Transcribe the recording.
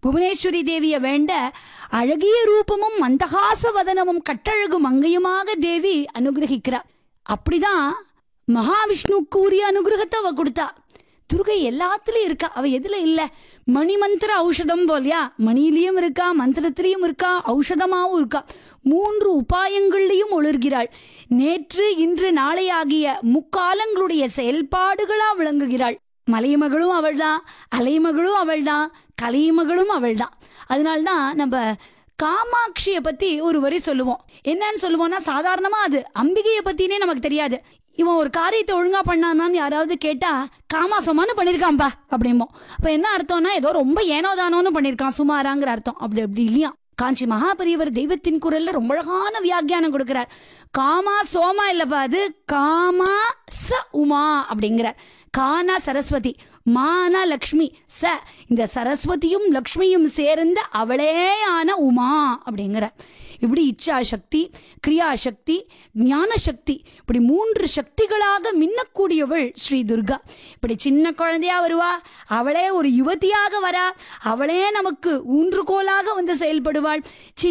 புவனேஸ்வரி தேவிய வேண்ட அழகிய ரூபமும் மந்தகாச வதனமும் கட்டழகு மங்கையுமாக தேவி அனுகிரகிக்கிறார் அப்படிதான் மகாவிஷ்ணுவுக்கு உரிய அனுகிரகத்தை அவ கொடுத்தா துர்கை எல்லாத்துலயும் இருக்கா அவ எதுல இல்ல மணி மந்திர ஔஷதம் போலியா மணியிலையும் இருக்கா மந்திரத்திலையும் இருக்கா ஔஷதமாவும் இருக்கா மூன்று உபாயங்கள்லையும் ஒளிர்கிறாள் நேற்று இன்று நாளை ஆகிய முக்காலங்களுடைய செயல்பாடுகளா விளங்குகிறாள் மலைமகளும் அவள்தான் அலைமகளும் அவள்தான் கலைமகளும் அவள்தான் அதனால்தான் நம்ம காமாட்சியை பத்தி ஒரு வரி சொல்லுவோம் என்னன்னு சொல்லுவோம்னா சாதாரணமா அது அம்பிகையை பத்தினே நமக்கு தெரியாது இவன் ஒரு காரியத்தை ஒழுங்கா பண்ணானான்னு யாராவது கேட்டா காமாசமானு பண்ணிருக்கான்பா அப்படிம்போம் அப்ப என்ன அர்த்தம்னா ஏதோ ரொம்ப ஏனோதானோன்னு பண்ணிருக்கான் சுமாராங்கிற அர்த்தம் அப்படி அப்படி இல்லையா காஞ்சி மகாபெரியவர் தெய்வத்தின் குரல்ல ரொம்ப அழகான வியாக்கியானம் கொடுக்கிறார் காமா சோமா இல்லப்பா அது காமா ச உமா அப்படிங்கிறார் கானா சரஸ்வதி மானா லக்ஷ்மி ச இந்த சரஸ்வதியும் லக்ஷ்மியும் சேர்ந்த அவளே ஆன உமா அப்படிங்கிறார் இப்படி இச்சா சக்தி கிரியா சக்தி ஞான சக்தி இப்படி மூன்று சக்திகளாக மின்னக்கூடியவள் ஸ்ரீ துர்கா இப்படி சின்ன குழந்தையா வருவா அவளே ஒரு யுவதியாக வரா அவளே நமக்கு ஊன்றுகோலாக வந்து செயல்படுவாள் சின்ன